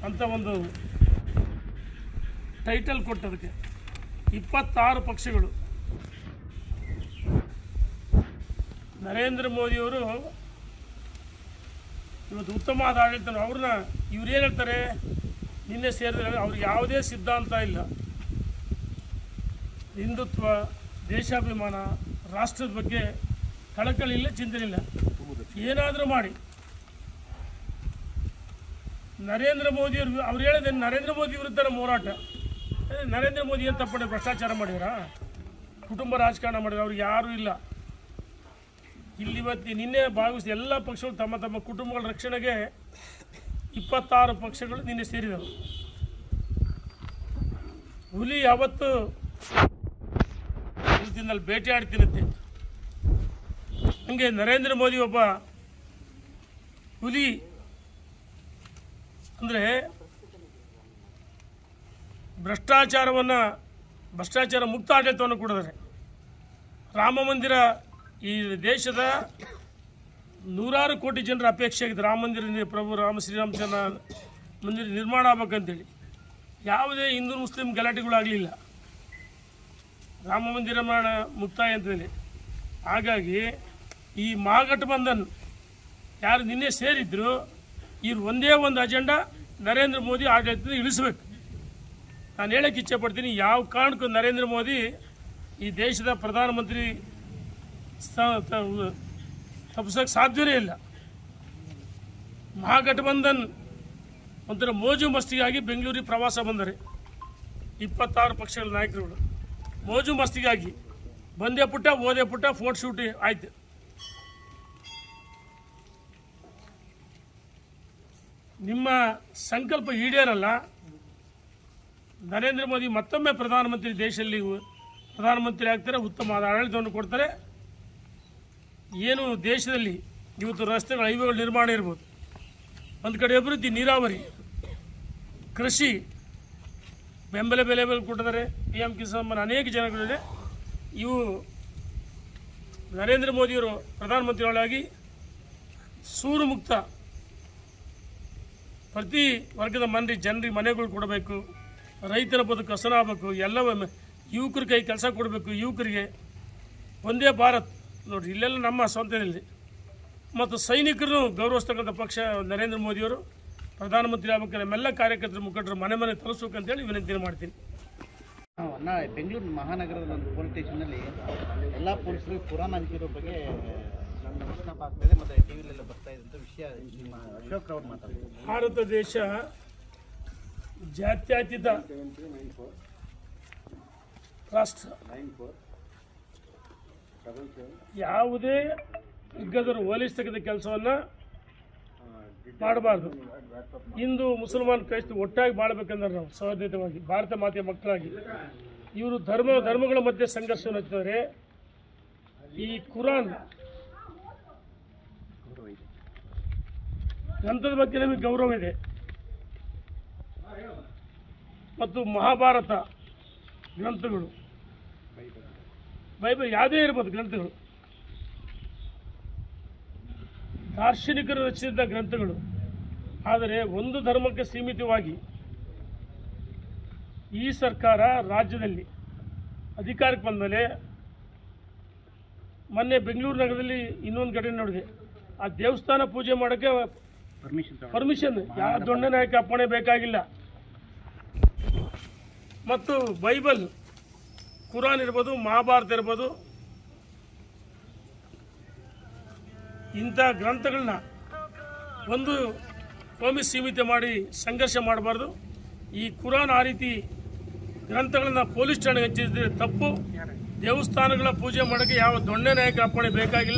ಅಂತ ಒಂದು ಟೈಟಲ್ ಕೊಟ್ಟದಕ್ಕೆ ಇಪ್ಪತ್ತಾರು ಪಕ್ಷಗಳು ನರೇಂದ್ರ ಮೋದಿಯವರು ಇವತ್ತು ಉತ್ತಮವಾದ ಆಡಳಿತ ಅವ್ರನ್ನ ಇವ್ರು ಏನು ಹೇಳ್ತಾರೆ ನಿನ್ನೆ ಸೇರಿದ್ರೆ ಅವ್ರಿಗೆ ಯಾವುದೇ ಸಿದ್ಧಾಂತ ಇಲ್ಲ ಹಿಂದುತ್ವ ದೇಶಾಭಿಮಾನ ರಾಷ್ಟ್ರದ ಬಗ್ಗೆ ಕಳಕಳಿ ಇಲ್ಲ ಚಿಂತನೆ ಇಲ್ಲ ಏನಾದರೂ ಮಾಡಿ ನರೇಂದ್ರ ಮೋದಿ ಅವ್ರು ಅವ್ರು ಹೇಳಿದೆ ನರೇಂದ್ರ ಮೋದಿ ವಿರುದ್ಧ ನಮ್ಮ ಹೋರಾಟ ಏ, ನರೇಂದ್ರ ಮೋದಿ ಏನು ತಪ್ಪು ಭ್ರಷ್ಟಾಚಾರ ಮಾಡಿದ್ರಾ ಕುಟುಂಬ ರಾಜಕಾರಣ ಮಾಡಿದ್ರು ಅವ್ರಿಗೆ ಯಾರೂ ಇಲ್ಲ ಇಲ್ಲಿ ಇವತ್ತು ನಿನ್ನೆ ಭಾಗವಹಿಸಿ ಎಲ್ಲ ಪಕ್ಷಗಳು ತಮ್ಮ ತಮ್ಮ ಕುಟುಂಬಗಳ ರಕ್ಷಣೆಗೆ ಇಪ್ಪತ್ತಾರು ಪಕ್ಷಗಳು ನಿನ್ನೆ ಸೇರಿದವು ಹುಲಿ ಯಾವತ್ತು ದಿನದಲ್ಲಿ ಭೇಟಿ ಆಡ್ತಿರುತ್ತೆ ಹಂಗೆ ನರೇಂದ್ರ ಮೋದಿ ಒಬ್ಬ ಹುಲಿ ಅಂದರೆ ಭ್ರಷ್ಟಾಚಾರವನ್ನು ಭ್ರಷ್ಟಾಚಾರ ಮುಕ್ತ ಆಡಳಿತವನ್ನು ಕೊಡಿದ್ದಾರೆ ರಾಮ ಮಂದಿರ ಈ ದೇಶದ ನೂರಾರು ಕೋಟಿ ಜನರ ಅಪೇಕ್ಷೆ ಆಗಿದೆ ರಾಮ ಮಂದಿರ ನಿ- ಪ್ರಭು ರಾಮ ಶ್ರೀರಾಮಚಂದ್ರ ಮಂದಿರ ನಿರ್ಮಾಣ ಆಗ್ಬೇಕಂತೇಳಿ ಯಾವುದೇ ಹಿಂದೂ ಮುಸ್ಲಿಂ ಗಲಾಟೆಗಳಾಗಲಿಲ್ಲ ರಾಮ ಮಂದಿರ ನಿರ್ಮಾಣ ಮುಕ್ತಾಯ ಅಂತೇಳಿ ಹಾಗಾಗಿ ಈ ಮಹಾಗಠಬಂಧನ್ ಯಾರು ನಿನ್ನೆ ಸೇರಿದ್ರು ಇವ್ರು ಒಂದೇ ಒಂದು ಅಜೆಂಡಾ ನರೇಂದ್ರ ಮೋದಿ ಆಡಳಿತದ ಇಳಿಸ್ಬೇಕು ನಾನು ಹೇಳಕ್ಕೆ ಇಚ್ಛೆ ಪಡ್ತೀನಿ ಯಾವ ಕಾರಣಕ್ಕೂ ನರೇಂದ್ರ ಮೋದಿ ಈ ದೇಶದ ಪ್ರಧಾನಮಂತ್ರಿ ತಪ್ಪಿಸೋಕೆ ಸಾಧ್ಯವೇ ಇಲ್ಲ ಮಹಾಗಠಬಂಧನ್ ಒಂಥರ ಮೋಜು ಮಸ್ತಿಗಾಗಿ ಬೆಂಗಳೂರಿಗೆ ಪ್ರವಾಸ ಬಂದರೆ ಇಪ್ಪತ್ತಾರು ಪಕ್ಷಗಳ ನಾಯಕರುಗಳು ಮೋಜು ಮಸ್ತಿಗಾಗಿ ಬಂದೇ ಪುಟ್ಟ ಓದೇ ಪುಟ್ಟ ಫೋಟೋ ಶೂಟ್ ಆಯ್ತು ನಿಮ್ಮ ಸಂಕಲ್ಪ ಈಡೇರಲ್ಲ ನರೇಂದ್ರ ಮೋದಿ ಮತ್ತೊಮ್ಮೆ ಪ್ರಧಾನಮಂತ್ರಿ ದೇಶದಲ್ಲಿ ಪ್ರಧಾನಮಂತ್ರಿ ಆಗ್ತಾರೆ ಉತ್ತಮವಾದ ಆಡಳಿತವನ್ನು ಕೊಡ್ತಾರೆ ಏನು ದೇಶದಲ್ಲಿ ಇವತ್ತು ರಸ್ತೆಗಳ ಹೈವೇಗಳ ನಿರ್ಮಾಣ ಇರ್ಬೋದು ಒಂದು ಕಡೆ ಅಭಿವೃದ್ಧಿ ನೀರಾವರಿ ಕೃಷಿ ಬೆಂಬಲ ಬೆಲೆ ಬೆಲೆ ಕೊಟ್ಟಿದ್ದಾರೆ ಪಿ ಎಂ ಕಿಸಾನ್ ಮನ್ ಅನೇಕ ಜನಗಳಿದೆ ಇವು ನರೇಂದ್ರ ಮೋದಿಯವರು ಪ್ರಧಾನಮಂತ್ರಿಗಳಾಗಿ ಸೂರು ಮುಕ್ತ ಪ್ರತಿ ವರ್ಗದ ಮನೆ ಜನರಿಗೆ ಮನೆಗಳು ಕೊಡಬೇಕು ರೈತರ ಬದುಕು ಹಸನಾಗಬೇಕು ಎಲ್ಲ ಯುವಕರ ಕೈ ಕೆಲಸ ಕೊಡಬೇಕು ಯುವಕರಿಗೆ ಒಂದೇ ಭಾರತ್ ನೋಡ್ರಿ ಇಲ್ಲೆಲ್ಲ ನಮ್ಮ ಸ್ವಂತದಲ್ಲಿ ಮತ್ತು ಸೈನಿಕರನ್ನು ಗೌರವಿಸ್ತಕ್ಕಂಥ ಪಕ್ಷ ನರೇಂದ್ರ ಮೋದಿಯವರು ಪ್ರಧಾನಮಂತ್ರಿ ಆಗ್ಬೇಕಾದ್ರೆ ನಮ್ಮೆಲ್ಲ ಕಾರ್ಯಕರ್ತರ ಮುಖಂಡರು ಮನೆ ಮನೆ ತಲುಪಿಸ್ಬೇಕಂತೇಳಿ ವಿನಂತಿ ಮಾಡ್ತೀನಿ ನಾ ಬೆಂಗಳೂರು ಮಹಾನಗರದ ಒಂದು ಪೊಲೀಸ್ ಸ್ಟೇಷನಲ್ಲಿ ಎಲ್ಲ ಪೊಲೀಸರು ಕುರಾನ್ ಹಂಚಿರೋ ಬಗ್ಗೆ ನಮ್ಮ ಪ್ರಶ್ನೆ ಆಗ್ತಾ ಇದೆ ಮತ್ತು ಟಿ ವಿಲೆಲ್ಲ ಬರ್ತಾ ಇದೆ ಅಂತ ವಿಷಯ ನಿಮ್ಮ ಅಶೋಕ್ ರವ್ರು ಮಾತಾಡಿದ್ರು ಭಾರತ ದೇಶ ಜಾತ್ಯತೀತ ರಾಷ್ಟ್ರ ಯಾವುದೇ ಹಿಗ್ಗದರು ಹೋಲಿಸ್ತಕ್ಕಂಥ ಕೆಲಸವನ್ನು ಮಾಡಬಾರ್ದು ಹಿಂದೂ ಮುಸಲ್ಮಾನ್ ಕ್ರೈಸ್ತ ಒಟ್ಟಾಗಿ ಬಾಳ್ಬೇಕಂದ್ರೆ ನಾವು ಸಹೋದರವಾಗಿ ಭಾರತ ಮಾತೆಯ ಮಕ್ಕಳಾಗಿ ಇವರು ಧರ್ಮ ಧರ್ಮಗಳ ಮಧ್ಯೆ ಸಂಘರ್ಷವನ್ನು ಹಚ್ಚಿದರೆ ಈ ಕುರಾನ್ ಗ್ರಂಥದ ಬಗ್ಗೆ ನಮಗೆ ಗೌರವ ಇದೆ ಮತ್ತು ಮಹಾಭಾರತ ಗ್ರಂಥಗಳು ಬೈಬಲ್ ಯಾವುದೇ ಇರ್ಬೋದು ಗ್ರಂಥಗಳು ದಾರ್ಶನಿಕರು ರಚಿಸಿದ ಗ್ರಂಥಗಳು ಆದರೆ ಒಂದು ಧರ್ಮಕ್ಕೆ ಸೀಮಿತವಾಗಿ ಈ ಸರ್ಕಾರ ರಾಜ್ಯದಲ್ಲಿ ಅಧಿಕಾರಕ್ಕೆ ಬಂದಮೇಲೆ ಮೊನ್ನೆ ಬೆಂಗಳೂರು ನಗರದಲ್ಲಿ ಇನ್ನೊಂದು ಘಟನೆ ನೋಡಿದೆ ಆ ದೇವಸ್ಥಾನ ಪೂಜೆ ಮಾಡೋಕ್ಕೆ ಪರ್ಮಿಷನ್ ತಗೊಂಡು ಪರ್ಮಿಷನ್ ಯಾವ ದೊಡ್ಡ ನಾಯಕ ಅಪ್ಪಣೆ ಬೇಕಾಗಿಲ್ಲ ಮತ್ತು ಬೈಬಲ್ ಕುರಾನ್ ಇರ್ಬೋದು ಮಹಾಭಾರತ ಇರ್ಬೋದು ಇಂಥ ಗ್ರಂಥಗಳನ್ನ ಒಂದು ಕೋಮಿ ಸೀಮಿತ ಮಾಡಿ ಸಂಘರ್ಷ ಮಾಡಬಾರ್ದು ಈ ಕುರಾನ್ ಆ ರೀತಿ ಗ್ರಂಥಗಳನ್ನ ಪೊಲೀಸ್ ಠಾಣೆಗೆ ಹಚ್ಚಿದ್ರೆ ತಪ್ಪು ದೇವಸ್ಥಾನಗಳ ಪೂಜೆ ಮಾಡೋಕ್ಕೆ ಯಾವ ದೊಣ್ಣೆ ನಾಯಕ ಅಪ್ಪಣೆ ಬೇಕಾಗಿಲ್ಲ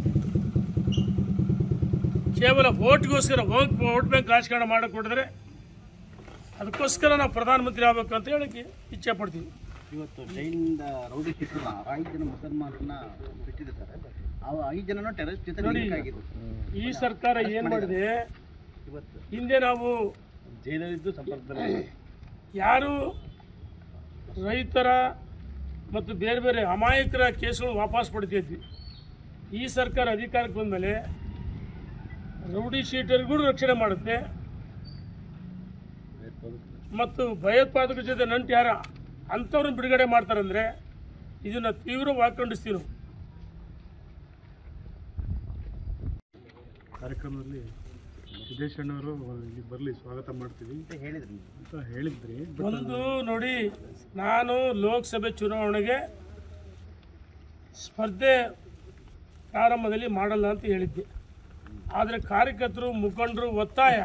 ಕೇವಲ ವೋಟ್ಗೋಸ್ಕರ ವೋಟ್ ವೋಟ್ ಬ್ಯಾಂಕ್ ರಾಜಕಾರಣ ಮಾಡಕ್ಕೆ ಹೊಡೆದ್ರೆ ಅದಕ್ಕೋಸ್ಕರ ನಾವು ಪ್ರಧಾನಮಂತ್ರಿ ಆಗಬೇಕು ಅಂತ ಹೇಳಕ್ಕೆ ಇಚ್ಛೆ ಪಡ್ತೀವಿ ಇವತ್ತು ಜೈಲಿಂದ ರೌಡಿ ಶಿಕ್ಷಣ ಐದು ಜನ ಮುಸಲ್ಮಾನರನ್ನ ಬಿಟ್ಟಿದೆ ಸರ್ ಅವ ಐದು ಜನನು ಟೆರರಿಸ್ಟ್ ಜೊತೆ ನೋಡಿ. ಲಿಂಕ್ ಆಗಿದ್ರು ಈ ಸರ್ಕಾರ ಏನು ಮಾಡಿದೆ ಇವತ್ತು ಹಿಂದೆ ನಾವು ಜೈಲಲ್ಲಿದ್ದು ಸಂಪರ್ಕದಲ್ಲಿ ಯಾರು ರೈತರ ಮತ್ತು ಬೇರೆ ಬೇರೆ ಅಮಾಯಕರ ಕೇಸುಗಳು ವಾಪಸ್ ಪಡಿತಿದ್ವಿ ಈ ಸರ್ಕಾರ ಅಧಿಕಾರಕ್ಕೆ ಬಂದಮೇಲೆ ರೌಡಿ ಶೀಟರ್ಗೂ ರಕ್ಷಣೆ ಮಾಡುತ್ತೆ ಮತ್ತು ಭಯೋತ್ಪಾದಕರ ಜೊತೆ ನಂಟು ಯಾರ ಅಂಥವ್ರನ್ನ ಬಿಡುಗಡೆ ಮಾಡ್ತಾರಂದರೆ ಇದನ್ನು ತೀವ್ರವಾಗಿ ಖಂಡಿಸ್ತೀವಿ ನಾವು ಕಾರ್ಯಕ್ರಮದಲ್ಲಿ ಸಿದ್ದೇಶಣ್ಣವರು ಇಲ್ಲಿ ಬರಲಿ ಸ್ವಾಗತ ಮಾಡ್ತೀವಿ ಅಂತ ಹೇಳಿದ್ರಿ ನೀವು. ಅಂತ ಹೇಳಿದ್ರಿ ಬಟ್ ಒಂದು ನೋಡಿ ನಾನು ಲೋಕಸಭೆ ಚುನಾವಣೆಗೆ ಸ್ಪರ್ಧೆ ಪ್ರಾರಂಭದಲ್ಲಿ ಮಾಡಲ್ಲ ಅಂತ ಹೇಳಿದ್ದೆ ಆದರೆ ಕಾರ್ಯಕರ್ತರು ಮುಖಂಡರು ಒತ್ತಾಯ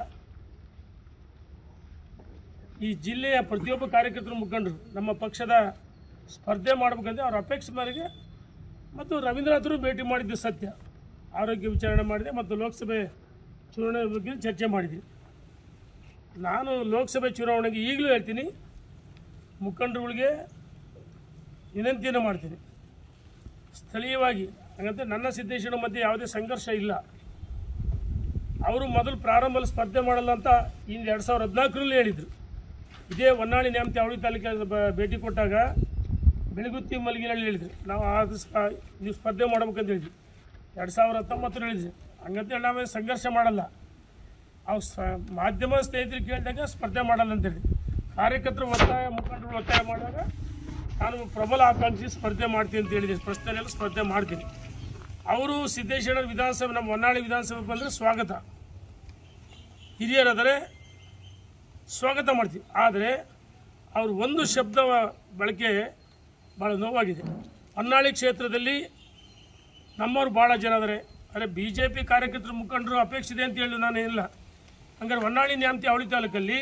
ಈ ಜಿಲ್ಲೆಯ ಪ್ರತಿಯೊಬ್ಬ ಕಾರ್ಯಕರ್ತರು ಮುಖಂಡರು ನಮ್ಮ ಪಕ್ಷದ ಸ್ಪರ್ಧೆ ಮಾಡಬೇಕಂದ್ರೆ ಅವ್ರ ಅಪೇಕ್ಷೆ ಮೇರೆಗೆ ಮತ್ತು ರವೀಂದ್ರನಾಥರು ಭೇಟಿ ಮಾಡಿದ್ದು ಸತ್ಯ ಆರೋಗ್ಯ ವಿಚಾರಣೆ ಮಾಡಿದೆ ಮತ್ತು ಲೋಕಸಭೆ ಚುನಾವಣೆ ಬಗ್ಗೆ ಚರ್ಚೆ ಮಾಡಿದ್ವಿ ನಾನು ಲೋಕಸಭೆ ಚುನಾವಣೆಗೆ ಈಗಲೂ ಹೇಳ್ತೀನಿ ಮುಖಂಡರುಗಳಿಗೆ ವಿನಂತಿಯನ್ನು ಮಾಡ್ತೀನಿ ಸ್ಥಳೀಯವಾಗಿ ಹಾಗಂತ ನನ್ನ ಸಿದ್ದೇಶ್ವರ ಮಧ್ಯೆ ಯಾವುದೇ ಸಂಘರ್ಷ ಇಲ್ಲ ಅವರು ಮೊದಲು ಪ್ರಾರಂಭದಲ್ಲಿ ಸ್ಪರ್ಧೆ ಮಾಡಲ್ಲ ಅಂತ ಇಂದು ಎರಡು ಸಾವಿರದ ಹದಿನಾಲ್ಕರಲ್ಲಿ ಹೇಳಿದರು ಇದೇ ಹೊನ್ನಾಳಿ ನ್ಯಾಮತಿ ಅವಳಿ ತಾಲೂಕಿನ ಬ- ಭೇಟಿ ಕೊಟ್ಟಾಗ ಬೆಳಗುತ್ತಿ ಮಲಗಿನಲ್ಲಿ ಹೇಳಿದ್ರು ನಾವು ಅದು ಸ್ಪ ನೀವು ಸ್ಪರ್ಧೆ ಮಾಡ್ಬೇಕಂತ ಹೇಳಿದ್ವಿ ಎರಡು ಸಾವಿರದ ಹತ್ತೊಂಬತ್ತರಲ್ಲಿ ಹೇಳಿದ್ವಿ ಹಂಗಂತೇಳಿ ನಾವೇ ಸಂಘರ್ಷ ಮಾಡಲ್ಲ ಅವು ಸ ಮಾಧ್ಯಮ ಸ್ನೇಹಿತರು ಕೇಳಿದಾಗ ಸ್ಪರ್ಧೆ ಮಾಡಲ್ಲ ಅಂತೇಳಿ ಕಾರ್ಯಕರ್ತರು ಒತ್ತಾಯ ಮುಖಂಡರು ಒತ್ತಾಯ ಮಾಡಿದಾಗ ನಾನು ಪ್ರಬಲ ಆಕಾಂಕ್ಷಿ ಸ್ಪರ್ಧೆ ಮಾಡ್ತೀನಿ ಅಂತ ಹೇಳಿದೆ ಪ್ರಶ್ನೆಯಲ್ಲಿ ಸ್ಪರ್ಧೆ ಮಾಡ್ತೀನಿ ಅವರು ಸಿದ್ದೇಶ್ವರ ವಿಧಾನಸಭೆ ನಮ್ಮ ಹೊನ್ನಾಳಿ ವಿಧಾನಸಭೆ ಬಂದರೆ ಸ್ವಾಗತ ಹಿರಿಯರಾದರೆ ಸ್ವಾಗತ ಮಾಡ್ತೀವಿ ಆದರೆ ಅವರು ಒಂದು ಶಬ್ದ ಬಳಕೆ ಭಾಳ ನೋವಾಗಿದೆ ಹೊನ್ನಾಳಿ ಕ್ಷೇತ್ರದಲ್ಲಿ ನಮ್ಮವ್ರು ಭಾಳ ಜನ ಆದರೆ ಅರೆ ಬಿ ಜೆ ಪಿ ಕಾರ್ಯಕರ್ತರು ಮುಖಂಡರು ಅಪೇಕ್ಷೆ ಇದೆ ಅಂತ ಹೇಳಿ ನಾನು ಇಲ್ಲ ಹಂಗಾರೆ ಹೊನ್ನಾಳಿ ನ್ಯಾಮತಿ ಅವಳಿ ತಾಲೂಕಲ್ಲಿ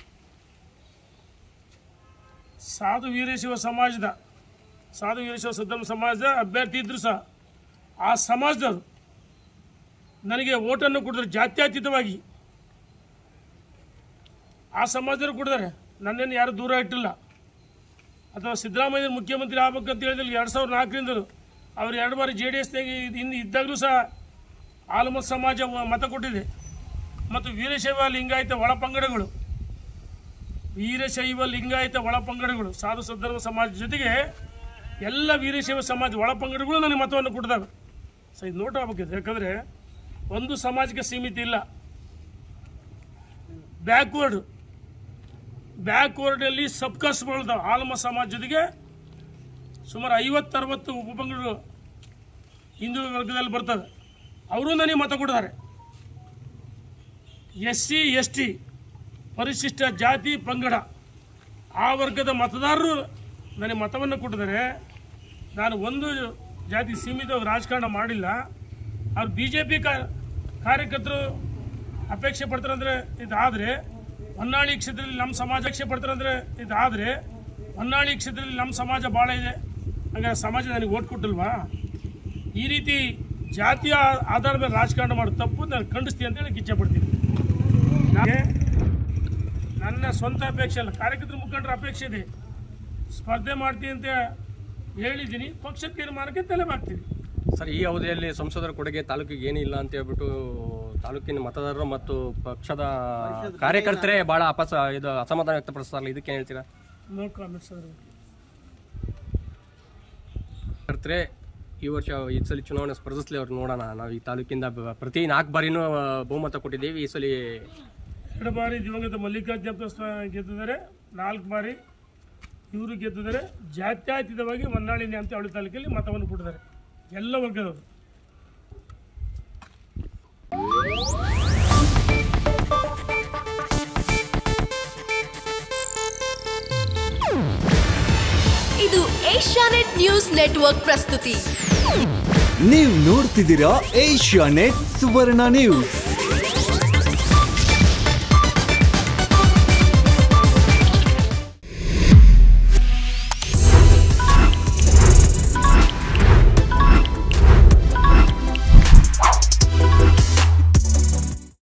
ಸಾಧು ವೀರಶೈವ ಸಮಾಜದ ಸಾಧು ವೀರಶೈವ ಸುದ್ದಮ ಸಮಾಜದ ಅಭ್ಯರ್ಥಿ ಇದ್ರು ಸಹ ಆ ಸಮಾಜದವರು ನನಗೆ ಓಟನ್ನು ಕೊಡಿದ್ರೆ ಜಾತ್ಯತೀತವಾಗಿ ಆ ಸಮಾಜದವರು ಕೊಡಿದಾರೆ ನನ್ನನ್ನು ಯಾರು ದೂರ ಇಟ್ಟಿಲ್ಲ ಅಥವಾ ಸಿದ್ದರಾಮಯ್ಯ ಮುಖ್ಯಮಂತ್ರಿ ಆಗ್ಬೇಕಂತ ಹೇಳಿದಲ್ಲಿ ಎರಡು ಸಾವಿರದ ನಾಲ್ಕರಿಂದಲೂ ಅವ್ರು ಎರಡು ಬಾರಿ ಜೆ ಡಿ ಎಸ್ನಾಗ ಇನ್ನು ಇದ್ದಾಗಲೂ ಸಹ ಆಲ್ಮತ್ ಸಮಾಜ ವ- ಮತ ಕೊಟ್ಟಿದೆ ಮತ್ತು ವೀರಶೈವ ಲಿಂಗಾಯತ ಒಳ ಪಂಗಡಗಳು ವೀರಶೈವ ಲಿಂಗಾಯತ ಒಳ ಪಂಗಡಗಳು ಸಾಧು ಸದ್ಧರ್ಮ ಸಮಾಜ ಜೊತೆಗೆ ಎಲ್ಲ ವೀರಶೈವ ಸಮಾಜ ಒಳ ಪಂಗಡಗಳು ನನಗೆ ಮತವನ್ನು ಕೊಟ್ಟಿದ್ದಾವೆ ಸೊ ಇದು ನೋಟ್ ಆಗ್ಬೇಕಿದೆ ಯಾಕಂದರೆ ಒಂದು ಸಮಾಜಕ್ಕೆ ಸೀಮಿತ ಇಲ್ಲ ಬ್ಯಾಕ್ವರ್ಡ್ ಬ್ಯಾಕ್ವರ್ಡಲ್ಲಿ ಸಬ್ಕಾಸ್ಟ್ ಬೆಳೆದಾವೆ ಆಲ್ಮ ಸಮಾಜ ಜೊತೆಗೆ ಸುಮಾರು ಐವತ್ತರವತ್ತು ಉಪಪಂಗಡಗಳು ಹಿಂದೂ ವರ್ಗದಲ್ಲಿ ಬರ್ತವೆ ಅವರು ನನಗೆ ಮತ ಕೊಟ್ಟಿದ್ದಾರೆ ಎಸ್ ಸಿ ಎಸ್ ಟಿ ಪರಿಶಿಷ್ಟ ಜಾತಿ ಪಂಗಡ ಆ ವರ್ಗದ ಮತದಾರರು ನನಗೆ ಮತವನ್ನು ಕೊಟ್ಟಿದ್ದಾರೆ ನಾನು ಒಂದು ಜಾತಿ ಸೀಮಿತ ರಾಜಕಾರಣ ಮಾಡಿಲ್ಲ ಅವ್ರು ಬಿ ಜೆ ಪಿ ಕಾರ್ಯಕರ್ತರು ಅಪೇಕ್ಷೆ ಪಡ್ತಾರೆ ಅಂದರೆ ಇದಾದರೆ ಹೊನ್ನಾಳಿ ಕ್ಷೇತ್ರದಲ್ಲಿ ನಮ್ಮ ಸಮಾಜ ಅಪೇಕ್ಷೆ ಪಡ್ತಾರೆ ಅಂದರೆ ಇದಾದರೆ ಹೊನ್ನಾಳಿ ಕ್ಷೇತ್ರದಲ್ಲಿ ನಮ್ಮ ಸಮಾಜ ಭಾಳ ಇದೆ ಹಂಗಾರೆ ಸಮಾಜ ನನಗೆ ಓಟ್ ಕೊಟ್ಟಿಲ್ವಾ ಈ ರೀತಿ ಜಾತಿಯ ಆಧಾರದ ಮೇಲೆ ರಾಜಕಾರಣ ಮಾಡೋದು ತಪ್ಪು ನಾನು ಖಂಡಿಸ್ತೀನಿ ಅಂತ ಹೇಳಿ ಇಚ್ಛೆ ಪಡ್ತೀನಿ ನನಗೆ ನನ್ನ ಸ್ವಂತ ಅಪೇಕ್ಷೆ ಅಲ್ಲ ಕಾರ್ಯಕರ್ತರ ಮುಖಂಡರ ಅಪೇಕ್ಷೆ ಇದೆ ಸ್ಪರ್ಧೆ ಮಾಡ್ತೀನಿ ಅಂತ ಹೇಳಿದ್ದೀನಿ ಪಕ್ಷ ತೀರ್ಮಾನಕ್ಕೆ ತಲೆ ಬಾಗ್ತೀನಿ ಸರ್ ಈ ಅವಧಿಯಲ್ಲಿ ಸಂಸದರ ಕೊಡುಗೆ ತಾಲೂಕಿಗೆ ಏನಿಲ್ಲ ಅಂತ ಹೇಳ್ಬಿಟ್ಟು ತಾಲೂಕಿನ ಮತದಾರರು ಮತ್ತು ಪಕ್ಷದ ಕಾರ್ಯಕರ್ತರೇ ಬಹಳ ಅಪಸ ಇದು ಅಸಮಾಧಾನ ವ್ಯಕ್ತಪಡಿಸ್ತಾರಲ್ಲ ಇದಕ್ಕೆ ಹೇಳ್ತೀರಾ ನೋ ಕಾಮೆಂಟ್ಸ್ ಸರ್ ಕರ್ತರೆ ಈ ವರ್ಷ ಈ ಸಲ ಚುನಾವಣೆ ಸ್ಪರ್ಧಿಸ್ಲಿ ಅವ್ರು ನೋಡೋಣ ನಾವು ಈ ತಾಲೂಕಿಂದ ಬ- ಪ್ರತಿ ನಾಲ್ಕು ಬಾರಿನೂ ಆ, ಬಹುಮತ ಕೊಟ್ಟಿದ್ದೀವಿ ಈ ಸಲ ಎರಡು ಬಾರಿ ದಿವಂಗತ ಮಲ್ಲಿಕಾರ್ಜುನ ಪ್ರಸ್ತ ಗೆದ್ದಿದ್ದಾರೆ ನಾಲ್ಕು ಬಾರಿ ಇವರು ಗೆದ್ದಿದ್ದಾರೆ ಜಾತ್ಯತೀತವಾಗಿ ಹೊನ್ನಾಳಿ ಅಂತ ಅವಳಿ ತಾಲೂಕಲ್ಲಿ ಮತವನ್ನು ಕೊಟ್ಟಿದ್ದಾರೆ ಎಲ್ಲ ವರ್ಗದವರು ಇದು ಏಷ್ಯಾನೆಟ್ ನ್ಯೂಸ್ ನೆಟ್ವರ್ಕ್ ಪ್ರಸ್ತುತಿ ನೀವು ನೋಡ್ತಿದ್ದೀರಾ ಏಷ್ಯಾ ನೆಟ್ ಸುವರ್ಣ ನ್ಯೂಸ್